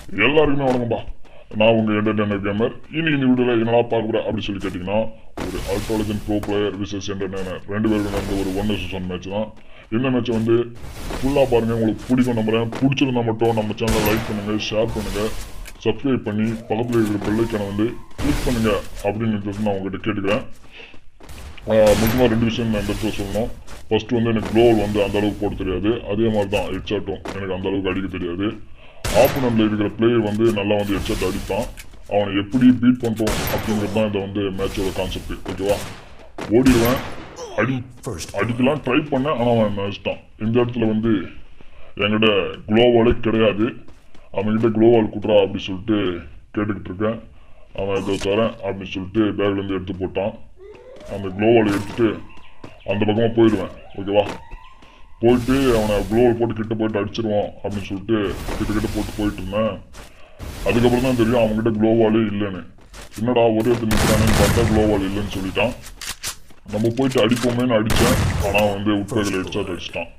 எல்லாருக்குமே வணக்கம்பா நான் உங்க என்டர்டைனர் கேமர் இனி இந்த வீடியோல என்னடா பார்க்க போறேன் அப்படின்னு சொல்லி கேட்டீங்கன்னா ஒரு அல்ட்ராலஜன் ப்ரோ பிளேயர் விசஸ் என்டர்டைனர் ரெண்டு பேருக்கும் நடந்த ஒரு ஒன் வர்சஸ் ஒன் மேட்ச் தான் இந்த மேட்ச் வந்து ஃபுல்லா பாருங்க உங்களுக்கு பிடிக்கும் நம்புறேன் பிடிச்சிருந்தா மட்டும் நம்ம சேனலை லைக் பண்ணுங்க ஷேர் பண்ணுங்க சப்ஸ்கிரைப் பண்ணி பக்கத்தில் இருக்கிற பெல்லைக்கான வந்து கிளிக் பண்ணுங்க அப்படின்னு நான் உங்ககிட்ட கேட்டுக்கிறேன் முக்கியமாக ரெண்டு விஷயம் நான் இந்த இடத்துல சொல்லணும் ஃபர்ஸ்ட் வந்து எனக்கு க்ளோவல் வந்து அந்த அளவுக்கு போட தெரியாது அதே மாதிரி தான் ஹெட்ஷாட்டும் எனக்கு அந்த அளவுக்கு அடிக்க தெரியாது ஆப்போனண்ட்ல இருக்கிற பிளேயர் வந்து நல்லா வந்து ஹெட்ஷாட் அடிப்பான் அவனை எப்படி பீட் பண்ணுறோம் அப்படிங்கிறது தான் இந்த வந்து மேட்சோட கான்செப்ட் ஓகேவா ஓடிடுவேன் அடி அடிக்கலாம் ட்ரை பண்ணேன் ஆனால் அவன் மேட்ச்ட்டான் இந்த இடத்துல வந்து என்கிட்ட க்ளோவாலே கிடையாது அவன்கிட்ட க்ளோவால் குட்றா அப்படி சொல்லிட்டு கேட்டுக்கிட்டு இருக்கேன் அவன் இதை தரேன் அப்படின்னு சொல்லிட்டு பேக்லேருந்து எடுத்து போட்டான் அந்த க்ளோவால் எடுத்துட்டு அந்த பக்கமாக போயிடுவேன் ஓகேவா போயிட்டு அவனை க்ளோவல் போட்டு கிட்ட போயிட்டு அடிச்சிருவான் அப்படின்னு சொல்லிட்டு கிட்ட கிட்ட போட்டு போயிட்டு இருந்தேன் அதுக்கப்புறம் தான் தெரியும் அவங்ககிட்ட க்ளோவாலே இல்லைன்னு என்னடா ஒரே இடத்துல நிற்கிறானேன்னு பார்த்தா க்ளோவால் இல்லைன்னு சொல்லிட்டான் நம்ம போயிட்டு அடிப்போமேன்னு அடித்தேன் ஆனால் வந்து உட்பகையில் ஹெட்ஷாட் அடிச்சிட்டான்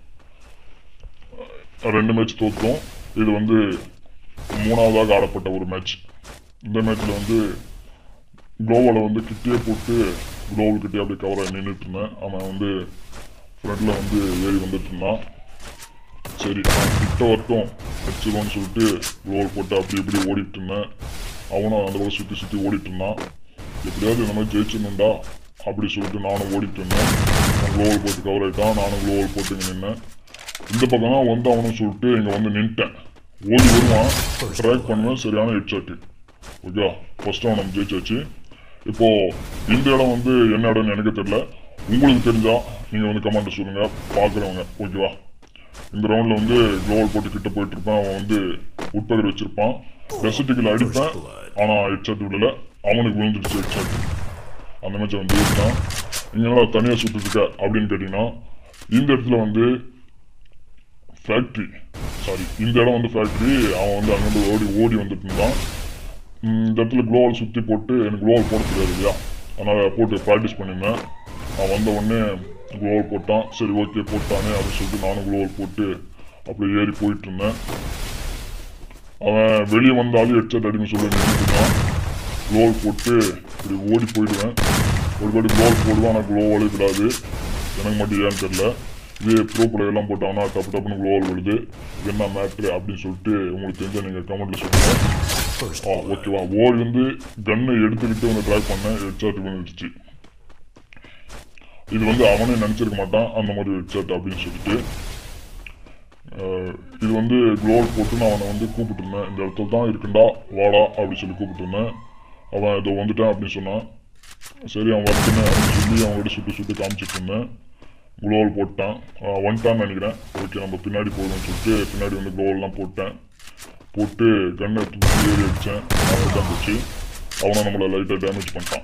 ரெண்டு மேட்ச் தோற்றோம் இது வந்து மூணாவதாக ஆடப்பட்ட ஒரு மேட்ச் இந்த மேட்ச்சில் வந்து க்ளோவலை வந்து கிட்டே போட்டு க்ளோவல் கிட்டே அப்படியே கவராக நின்றுட்டு இருந்தேன் அவன் வந்து ஃப்ரண்ட்ல வந்து ஏறி வந்துட்டு இருந்தான் சரி அவன் கிட்ட வரட்டும் அடிச்சிருவான்னு சொல்லிட்டு க்ளோவல் போட்டு அப்படி இப்படி ஓடிட்டு இருந்தேன் அவனும் அந்த பக்கம் சுற்றி சுற்றி ஓடிட்டு இருந்தான் எப்படியாவது இந்த மாதிரி ஜெயிச்சிடணும்டா அப்படி சொல்லிட்டு நானும் ஓடிட்டு இருந்தேன் அவன் க்ளோவல் போட்டு கவர் ஆகிட்டான் நானும் க்ளோவல் போட்டு இங்கே நின்னேன் இந்த பக்கம் தான் வந்து அவனும் சொல்லிட்டு இங்கே வந்து நின்ட்டேன் ஓடி வருவான் ட்ராக் பண்ணுவேன் சரியான ஹெட்ஷாட்டு ஓகேவா ஃபர்ஸ்ட் அவன் நம்ம ஜெயிச்சாச்சு இப்போ இந்த இடம் வந்து என்ன இடம்னு எனக்கு தெரியல உங்களுக்கு தெரிஞ்சா நீங்க வந்து கமெண்ட் சொல்லுங்க பாக்குறவங்க ஓகேவா இந்த ரவுண்ட்ல வந்து க்ளோவல் போட்டு கிட்ட போயிட்டு இருப்பான் அவன் வந்து உட்பகர் வச்சிருப்பான் ரெசிட்டிக்கல் அடிப்பேன் ஆனா ஹெட்ஷாட் விடல அவனுக்கு விழுந்துருச்சு ஹெட்ஷாட் அந்த மேட்சை வந்து ஜெயிச்சிட்டான் நீங்க என்னடா தனியா சுட்டு இருக்க அப்படின்னு கேட்டீங்கன்னா இந்த இடத்துல வந்து ஃபேக்ட்ரி சாரி இந்த இடம் வந்து ஃபேக்ட்ரி அவன் வந்து அங்கிருந்து ஓடி ஓடி வந்துட்டு இருந்தான் ம், இந்த இடத்துல க்ளோவல் சுற்றி போட்டு எனக்கு க்ளோவல் போட தெரியாது இல்லையா அதனால் போட்டு ப்ராக்டிஸ் பண்ணியிருந்தேன் அவன் வந்த உடனே க்ளோவல் போட்டான் சரி ஓகே போட்டானே அப்படின்னு சொல்லிட்டு நானும் க்ளோவல் போட்டு அப்படியே ஏறி போயிட்டு இருந்தேன் அவன் வெளியே வந்தாலும் ஹெட்செட் அடிமை சொல்லி நின்றுட்டான் க்ளோவல் போட்டு இப்படி ஓடி போயிடுவேன் ஒரு பாடி க்ளோவல் போடுவான் ஆனால் க்ளோவலே விடாது எனக்கு மட்டும் ஏன்னு தெரியல இதே ப்ரோ எல்லாம் போட்டாங்கன்னா டப்பு டப்புன்னு க்ளோவல் விழுது இது என்ன மேட்ரு அப்படின்னு சொல்லிட்டு உங்களுக்கு தெரிஞ்ச நீங்கள் கமெண்ட்டில் சொல்லுங்கள் ஆ ஓகேவா ஓடி வந்து கன்னை எடுத்துக்கிட்டு வந்து ட்ரை பண்ணேன் ஹெட்ஷாட் விழுந்துருச்சு இது வந்து அவனே நினச்சிருக்க மாட்டான் அந்த மாதிரி ஹெட்ஷாட் அப்படின்னு சொல்லிட்டு அஹ், இது வந்து க்ளோவல் போட்டு நான் அவனை வந்து கூப்பிட்டு இருந்தேன் இந்த இடத்துல தான் இருக்குண்டா வாடா அப்படின்னு சொல்லி கூப்பிட்டு இருந்தேன் அவன் இதோ வந்துட்டான் அப்படின்னு சொன்னான் சரி அவன் வரட்டுமே அப்படின்னு சொல்லி அவன்கிட்ட சுட்டு சுட்டு காமிச்சிட்டு இருந்தேன் க்ளோவல் போட்டான் அவன் வந்துட்டான்னு நினைக்கிறேன் ஓகே நம்ம பின்னாடி போகணும்னு சொல்லிட்டு பின்னாடி வந்து க்ளோவல்லாம் போட்டேன் போட்டு கண்ணை தூக்கி ஏறி அடித்தேன் தான் போச்சு அவனை நம்மளை லைட்டாக டேமேஜ் பண்ணிட்டான்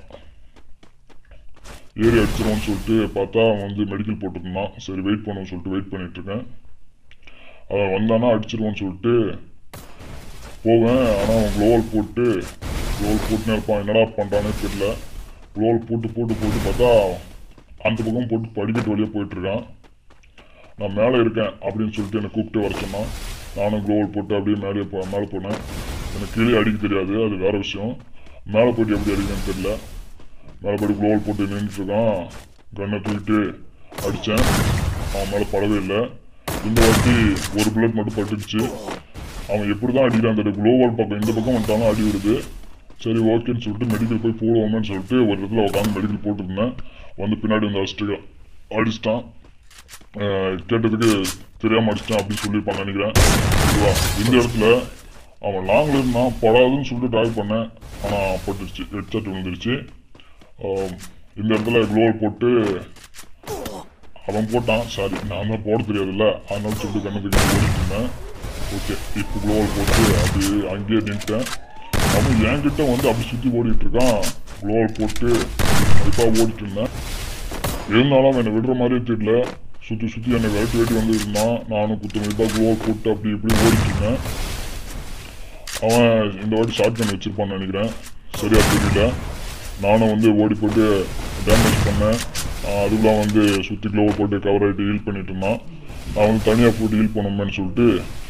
ஏறி அடிச்சிருவோன்னு சொல்லிட்டு பார்த்தா அவன் வந்து மெடிக்கல் போட்டிருந்தான் சரி வெயிட் பண்ணுவோம்னு சொல்லிட்டு வெயிட் பண்ணிட்டு இருக்கேன் அவன் வந்தானா அடிச்சிருவான்னு சொல்லிட்டு போவேன் ஆனால் அவன் க்ளோவல் போட்டு க்ளோவல் போட்டுனே இருப்பான் என்னடா பண்ணுறானே தெரியல க்ளோவல் போட்டு போட்டு போட்டு பார்த்தா அந்த பக்கம் போட்டு படிக்கட்டு வழியாக போயிட்டு இருக்கான் நான் மேலே இருக்கேன் அப்படின்னு சொல்லிட்டு என்னை கூப்பிட்டு வர சொன்னான் நானும் க்ளோவல் போட்டு அப்படியே மேலே போ மேலே போனேன் எனக்கு கீழே அடிக்க தெரியாது அது வேற விஷயம் மேலே போயிட்டு எப்படி அடிக்கணும்னு தெரியல மேலே போயிட்டு க்ளோவல் போட்டு நின்றுட்டு இருக்கான் கண்ணை தூக்கிட்டு அடித்தேன் அவன் மேலே படவே இல்லை இந்த வாட்டி ஒரு புல்லட் மட்டும் பட்டுடுச்சு அவன் எப்படி தான் அடிக்கிறான் அந்த க்ளோவல் பக்கம் இந்த பக்கம் வந்துட்டாலும் அடி விடுது சரி ஓகேன்னு சொல்லிட்டு மெடிக்கல் போய் போடுவோமேன்னு சொல்லிட்டு ஒரு இடத்துல உட்காந்து மெடிக்கல் போட்டுருந்தேன் வந்து பின்னாடி வந்து அடிச்சுட்டு அடிச்சிட்டான் அஹ் கேட்டதுக்கு தெரியாம அடிச்சிட்டான் அப்படின்னு சொல்லியிருப்பான்னு நினைக்கிறேன் ஓகேவா இந்த இடத்துல அவன் லாங்ல இருந்தான் படாதுன்னு சொல்லிட்டு டிரைவ் பண்ணேன் ஆனால் பட்டுருச்சு ஹெட்செட் விழுந்துருச்சு அஹ் இந்த இடத்துல க்ளோவல் போட்டு அவன் போட்டான் சாரி நான் தான் போட தெரியாதுல்ல அதனால சொல்லிட்டு கண்ணத்துக்கு ஓடிட்டு இருந்தேன் ஓகே இப்போ க்ளோவல் போட்டு அப்படியே அங்கேயே நின்ட்டேன் அவன் என்கிட்ட வந்து அப்படி சுற்றி ஓடிட்டு இருக்கான் க்ளோவல் போட்டு கண்டிப்பாக ஓடிட்டு இருந்தேன் இருந்தாலும் அவன் என்னை விடுற மாதிரியே தெரியல சுற்றி சுற்றி என்னை விரட்டி வெட்டி வந்து இருந்தான் நானும் குத்து மதிப்பாக க்ளோவல் போட்டு அப்படி இப்படி ஓடிட்டு இருந்தேன் அவன் இந்த வாட்டி ஷார்ட் கன் வச்சிருப்பான்னு நினைக்கிறேன் சரியா தெரியல நானும் வந்து ஓடி போட்டு டேமேஜ் பண்ணேன் ஆஹ் அதுக்குலாம் வந்து சுற்றி க்ளோவ் போட்டு கவர் ஆகிட்டு ஹீல் பண்ணிட்டு இருந்தான் நான் வந்து தனியாக போட்டு ஹீல் பண்ணணுமேன்னு சொல்லிட்டு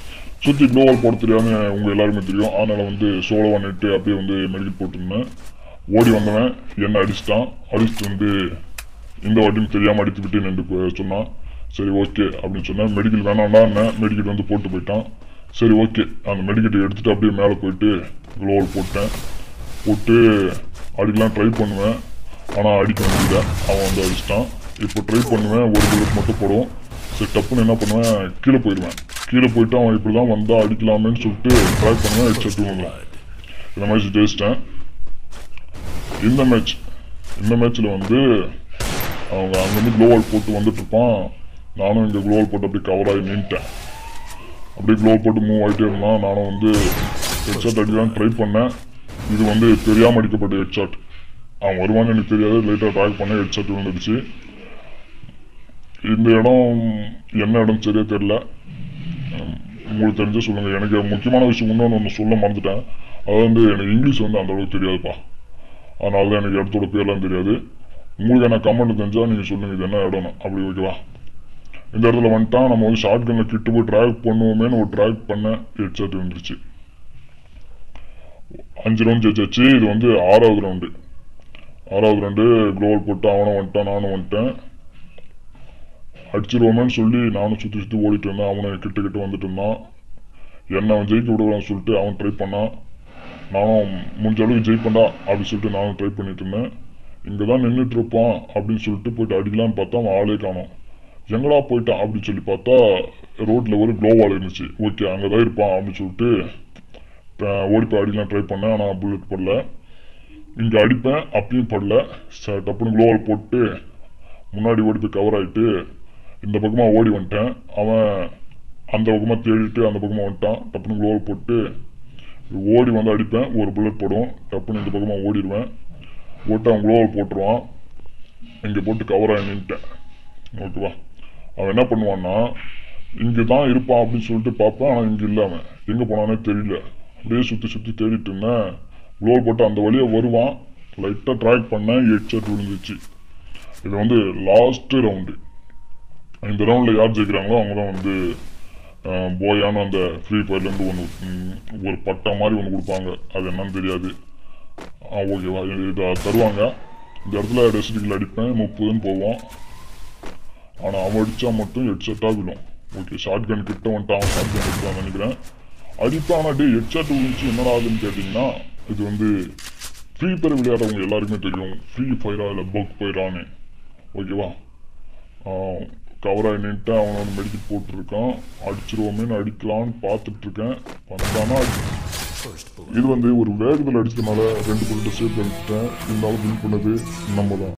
சுற்றி க்ளோவல் போட தெரியாம உங்கள் எல்லாருமே தெரியும் அதனால் வந்து சோலோவாக நெட்டு அப்படியே வந்து மெடிக்கல் போட்டிருந்தேன் ஓடி வந்தவன் என்னை அடிச்சிட்டான் அடிச்சுட்டு வந்து இந்த வாட்டியும் தெரியாமல் அடித்து விட்டு நின்று சொன்னான் சரி ஓகே அப்படின்னு சொன்னேன் மெடிக்கல் வேணாம்னா மெடிக்கல் வந்து போட்டு போயிட்டான் சரி ஓகே அந்த மெடிக்கெட் எடுத்துட்டு அப்படியே மேலே போயிட்டு க்ளோவல் போட்டேன் போட்டு அடிக்கலாம் ட்ரை பண்ணுவேன் ஆனால் அடிக்க முடியல அவன் வந்து அடிச்சிட்டான் இப்போ ட்ரை பண்ணுவேன் ஒரு புல்லட் மட்டும் போடுவோம் சரி டப்புன்னு என்ன பண்ணுவேன் கீழே போயிடுவேன் கீழே போயிட்டு அவன் இப்படி தான் வந்தால் அடிக்கலாமேன்னு சொல்லிட்டு ட்ரை பண்ணுவேன் ஹெட்செட் விழுந்துடும் இந்த மேட்ச் ஜெயிச்சிட்டேன் இந்த மேட்ச் இந்த மேட்ச்சில் வந்து அவங்க அங்கேருந்து க்ளோவால் போட்டு வந்துட்டு இருப்பான் நானும் இங்கே க்ளோவால் போட்டு அப்படியே கவர் ஆகி நின்ட்டேன் அப்படியே க்ளோவ் போட்டு மூவ் ஆகிட்டே இருந்தான் நானும் வந்து ஹெட்ஷாட் அடிக்கலாம் ட்ரை பண்ணேன் இது வந்து தெரியாமல் அடிக்கப்பட்ட ஹெட்ஷாட் அவன் வருவான்னு எனக்கு தெரியாது லைட்டாக ட்ராக் பண்ண ஹெட்ஷாட் விழுந்துடுச்சு இந்த இடம் என்ன இடம் சரியா தெரில உம், உங்களுக்கு தெரிஞ்ச சொல்லுங்க எனக்கு முக்கியமான விஷயம் இன்னொன்று ஒன்று சொல்ல மறந்துட்டேன் அது வந்து எனக்கு இங்கிலீஷ் வந்து அந்த அளவுக்கு தெரியாதுப்பா அதனால தான் எனக்கு இடத்தோட பேர்லாம் தெரியாது உங்களுக்கு என்ன கமெண்ட் தெரிஞ்சால் நீங்கள் சொல்லுங்க இது என்ன இடம்னு அப்படி ஓகேவா இந்த இடத்துல வந்துட்டான் நம்ம வந்து ஷார்ட் கன்ல கிட்ட போய் ட்ராக் பண்ணுவோமேன்னு ஒரு ட்ராக் பண்ண ஹெட்செட் வந்துருச்சு அஞ்சு ரவுண்ட் ஜெயிச்சாச்சு இது வந்து ஆறாவது ரவுண்டு ஆறாவது ரவுண்டு க்ளோவல் போட்டு அவனும் வந்துட்டான் நானும் வந்துட்டேன் அடிச்சிருவோமேன்னு சொல்லி நானும் சுற்றி சுற்றி ஓடிட்டு இருந்தேன் அவனும் கிட்ட கிட்ட வந்துட்டு இருந்தான் என்ன அவன் ஜெயிக்க விடுவான்னு சொல்லிட்டு அவன் ட்ரை பண்ணான் நானும் முடிஞ்ச அளவுக்கு ஜெயிப்பேன்டா அப்படின்னு சொல்லிட்டு நானும் ட்ரை பண்ணிட்டு இருந்தேன் இங்கே தான் நின்றுட்டு இருப்பான் அப்படின்னு சொல்லிட்டு போயிட்டு அடிக்கலான்னு பார்த்தா அவன் ஆளே காணோம் எங்கடா போயிட்டான் அப்படின்னு சொல்லி பார்த்தா ரோட்ல ஒரு க்ளோவால் இருந்துச்சு ஓகே அங்கே தான் இருப்பான் அப்படின்னு சொல்லிட்டு அஹ், ஓடி போய் அடிக்கலாம் ட்ரை பண்ணேன் ஆனால் புல்லட் படல இங்கே அடிப்பேன் அப்பயும் படல ச- டப்புன்னு க்ளோவால் போட்டு முன்னாடி ஓடி போய் கவர் ஆகிட்டு இந்த பக்கமாக ஓடி வந்துட்டேன் அவன் அந்த பக்கமாக தேடிட்டு அந்த பக்கமாக வந்துட்டான் டப்புன்னு க்ளோவால் போட்டு ஓடி வந்து அடிப்பேன் ஒரு புல்லட் போடும் டப்புன்னு இந்த பக்கமாக ஓடிடுவேன் போட்டு அவன் க்ளோவால் போட்டுருவான் இங்கே போட்டு கவர் ஆகி நின்ட்டேன் ஓகேவா அவன் என்ன பண்ணுவான்னா இங்கே தான் இருப்பான் அப்படின்னு சொல்லிட்டு பார்ப்பேன் ஆனால் இங்கே இல்லை அவன் எங்கே போனானே தெரியல அப்படியே சுற்றி சுற்றி தேடிட்டு இருந்தேன் க்ளோவல் போட்டு அந்த வழியாக வருவான் லைட்டாக ட்ராக் பண்ணேன் ஹெட்செட் விழுந்துச்சு இது வந்து லாஸ்ட்டு ரவுண்டு இந்த ரவுண்டில் யார் ஜெயிக்கிறாங்களோ அவங்க தான் வந்து அஹ், போயான அந்த ஃப்ரீ ஃபயர்லேருந்து ஒன்று ஒரு பட்டா மாதிரி ஒன்று கொடுப்பாங்க அது என்னன்னு தெரியாது ஆ ஓகேவா இது இதை தருவாங்க இந்த இடத்துல டெஸ்டிக்கில் அடிப்பேன் முப்பதுன்னு போவோம் ஆனால் அவன் அடித்தா மட்டும் ஹெட்செட்டாக விழும் ஓகே ஷார்ட் கன் கிட்ட வந்துட்டு அவன் ஷார்ட் கன் எடுத்தான்னு நினைக்கிறேன் அடிப்பான் ஆனால் டே ஹெட்செட் விழுந்துச்சு என்னடா ஆகுதுன்னு கேட்டிங்கன்னா இது வந்து ஃப்ரீ ஃபயர் விளையாடுறவங்க எல்லாருக்குமே தெரியும் ஃப்ரீ ஃபயரா இல்லை பக் ஃபயரான்னு ஓகேவா கவராக நின்ட்டு அவன் வந்து மெடிக்கல் போட்டிருக்கான் அடிச்சிருவோமேன்னு அடிக்கலான்னு பார்த்துட்டு இருக்கேன் வந்தானா இது வந்து ஒரு வேகத்தில் அடிச்சதுனால ரெண்டு புல்லட் சேவ் பண்ணிட்டேன் இருந்தாலும் வின் பண்ணது நம்ம தான்